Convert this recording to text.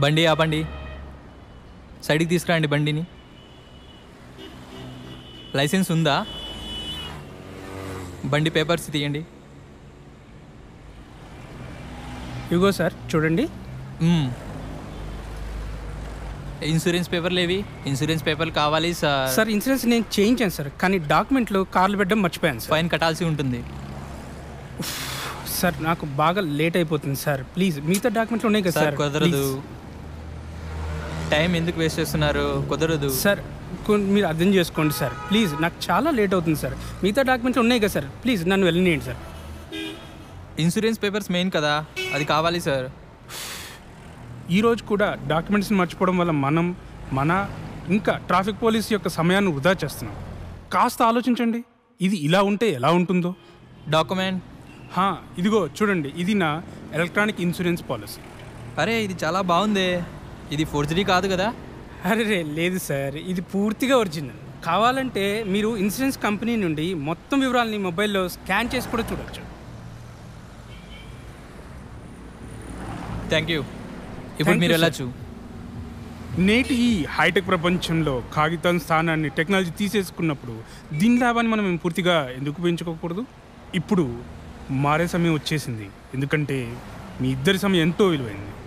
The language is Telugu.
బండి ఆపండి సైడ్కి తీసుకురండి బండిని లైసెన్స్ ఉందా బండి పేపర్స్ తీయండి ఇగో సార్ చూడండి మ్మ్. ఇన్సూరెన్స్ పేపర్లు ఏవి ఇన్సూరెన్స్ పేపర్లు కావాలి సార్ సార్ ఇన్సూరెన్స్ నేను చేయించాను సార్ కానీ డాక్యుమెంట్లు కార్లు పెట్టడం మర్చిపోయాను సార్ ఫైన్ కట్టాల్సి ఉంటుంది సార్ నాకు బాగా లేట్ అయిపోతుంది సార్ ప్లీజ్ మిగతా డాక్యుమెంట్లు ఉన్నాయి కదా సార్ సార్ కుదరదు ప్లీజ్. టైం ఎందుకు వేస్ట్ చేస్తున్నారు కుదరదు సార్ కొన్- మీరు అర్థం చేసుకోండి సార్ ప్లీజ్ నాకు చాలా లేట్ అవుతుంది సార్ మిగతా డాక్యుమెంట్లు ఉన్నాయి కదా సార్ ప్లీజ్ నన్ను వెళ్ళనియండి సార్ ఇన్సూరెన్స్ పేపర్స్ మెయిన్ కదా అది కావాలి సార్ ఈ రోజు కూడా డాక్యుమెంట్స్ని మర్చిపోవడం వల్ల మనం మన ఇంకా ట్రాఫిక్ పోలీస్ యొక్క సమయాన్ని వృధా చేస్తున్నాం కాస్త ఆలోచించండి ఇది ఇలా ఉంటే ఎలా ఉంటుందో డాక్యుమెంట్ హా, ఇదిగో చూడండి ఇది నా ఎలక్ట్రానిక్ ఇన్సూరెన్స్ పాలసీ అరే ఇది చాలా బాగుంది ఇది ఫోర్జరీ కాదు కదా అరే రే లేదు సార్ ఇది పూర్తిగా ఒరిజినల్ కావాలంటే మీరు ఇన్సూరెన్స్ కంపెనీ నుండి మొత్తం వివరాలని మొబైల్లో స్కాన్ చేసి కూడా చూడొచ్చు థ్యాంక్ యూ ఇప్పుడు Thank మీరు you, sir. వెళ్ళచ్చు నేటి ఈ హైటెక్ ప్రపంచంలో కాగితం స్థానాన్ని టెక్నాలజీ తీసేసుకున్నప్పుడు దీని లాభాన్ని మనం పూర్తిగా ఎందుకు పెంచుకోకూడదు ఇప్పుడు మారే సమయం వచ్చేసింది ఎందుకంటే మీ ఇద్దరి సమయం ఎంతో విలువైంది